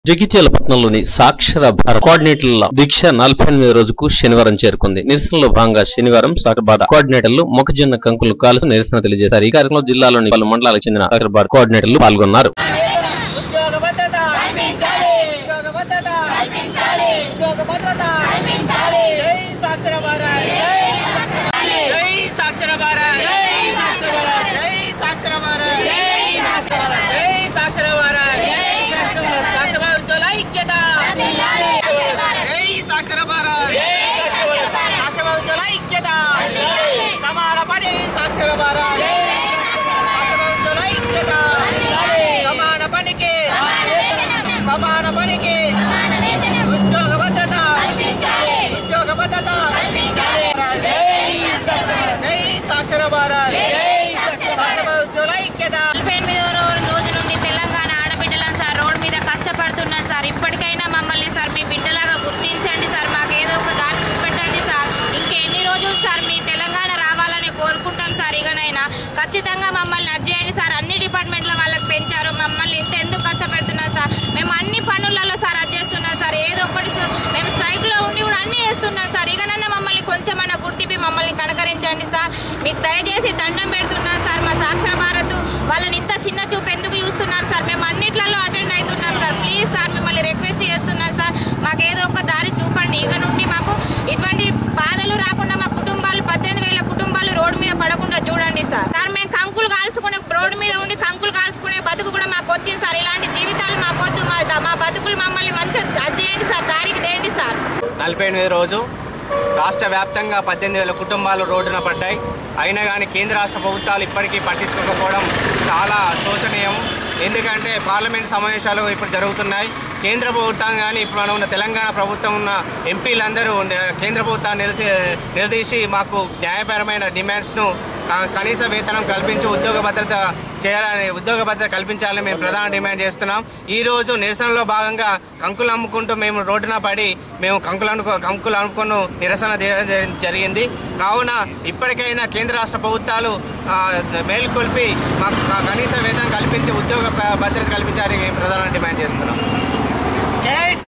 జగిత్యాల పట్టణంలోని సాక్షర భారత్ కోఆర్డినేటర్ల దీక్ష నలభై ఎనిమిది రోజుకు శనివారం చేరుకుంది నిరసనలో భాగంగా శనివారం సాక్షర భారత్ కోఆర్డినేటర్లు మొక్కజొన్న కంకులు కాల్చి నిరసన తెలియజేశారు ఈ కార్యక్రమంలో జిల్లాలోని పలు మండలాలకు చెందిన సాక్షర భారత్ కోఆర్డినేటర్లు పాల్గొన్నారు ఉద్యోగ భద్రత కల్పించాలి ఉద్యోగ భద్రత కల్పించాలి ఉద్యోగ భద్రత కల్పించాలి జై సాక్షర భారత్ జై సాక్షర భారత్ జై సాక్షర భారత్ జై సాక్షర భారత్ జై సాక్షర భారత్ జై సాక్షర భారత్ జై సాక్షర భారత్ సాక్షర భారత్ ఉజ్వల ఐక్యత జై సాక్షర భారత్ జై సాక్షర భారత్ సాక్షర భారత్ ఉజ్వల ఐక్యత సమాన పని సాక్షర భారత్ జై సాక్షర భారత్ ఉజ్వల ఐక్యత సమాన పనికి సమాన పనికి ఉద్యోగ భద్రత ఉద్యోగ భద్రత జై సాక్షర భారత్ జై సాక్షర భారత్ ఉద్యోగ ఐక్యత నలభై ఎనిమిదవ రో- రోజు నుండి తెలంగాణ ఆడబిడ్డలం సార్ రోడ్ మీద కష్టపడుతున్నాం సార్ ఇప్పటికైనా మమ్మల్ని సార్ మీ బిడ్డలాగా గుర్తించండి సార్ మాకు ఏదో ఒక దారి చూపెట్టండి సార్ ఇంకెన్ని రోజులు సార్ మీ తెలంగాణ రావాలని కోరుకుంటాం సార్ ఇకనైనా ఖచ్చితంగా మమ్మల్ని అజ్జేయండి సార్ అన్ని డిపార్ట్మెంట్ల వాళ్ళకి పెంచారు మమ్మల్ని ఇంత ఎందుకు కష్టపెడుతున్నారు సార్ మేము అన్ని పనులలో సార్ అజ్జేస్తున్నాం సార్ ఏదో ఒకటి సార్ మేము స్ట్రైక్లో ఉండి కూడా అన్ని వేస్తున్నాం సార్ ఇకనైనా మమ్మల్ని కొంచెమన్నా గుర్తిపి మమ్మల్ని కనకరించండి సార్ మీకు దయచేసి దండం పెడుతున్నాం సార్ మా సాక్షర భారత్ వాళ్ళని ఇంత చిన్న చూపు ఎందుకు చూస్తున్నారు సార్ మేము అన్నిట్లలో అటెండ్ అవుతున్నాం సార్ ప్లీజ్ సార్ మిమ్మల్ని రిక్వెస్ట్ చేస్తున్నాం సార్ మాకు ఏదో ఒక దారి చూపండి ఇక నుండి మాకు ఇటువంటి బాధలు రాకుండా మా కుటుంబాలు పద్దెనిమిది వేల కుటుంబాలు రోడ్డు మీద పడకుండా చూడండి సార్ సార్ మేము కంకులు కాల్చుకునే రోడ్డు మీద ఉండి కంకులు కాల్చుకునే బతుకు కూడా మాకు వచ్చింది సార్ ఇలాంటి జీవితాలు మాకు వద్దు మా మా బతుకులు మమ్మల్ని మంచిగా అజ్జేయండి సార్ దారికి దేండి సార్ నలభై ఎనిమిది రోజు రాష్ట్ర వ్యాప్తంగా పద్దెనిమిది వేల కుటుంబాలు రోడ్డున పడ్డాయి అయినా కానీ కేంద్ర రాష్ట్ర ప్రభుత్వాలు ఇప్పటికీ పట్టించుకోకపోవడం చాలా శోచనీయం ఎందుకంటే పార్లమెంట్ సమావేశాలు ఇప్పుడు జరుగుతున్నాయి కేంద్ర ప్రభుత్వం కానీ ఇప్పుడు మనం ఉన్న తెలంగాణ ప్రభుత్వం ఉన్న ఎంపీలందరూ న- కేంద్ర ప్రభుత్వాన్ని నిలిసి నిలదీసి మాకు న్యాయపరమైన డిమాండ్స్ను క- కనీస వేతనం కల్పించి ఉద్యోగ భద్రత చేయాలని ఉద్యోగ భద్రత కల్పించాలని మేము ప్రధాన డిమాండ్ చేస్తున్నాం ఈ రోజు నిరసనలో భాగంగా కంకులు అమ్ముకుంటూ మేము రోడ్డున పడి మేము కంకులు అనుకో కంకులు అమ్ముకుని నిరసన చేయడం జరి- జరిగింది కావున ఇప్పటికైనా కేంద్ర రాష్ట్ర ప్రభుత్వాలు ఆ, మేలుకొల్పి మాకు క- కనీస వేతనం కల్పించి ఉద్యోగ భద్రత కల్పించాలని మేము ప్రధాన డిమాండ్ చేస్తున్నాం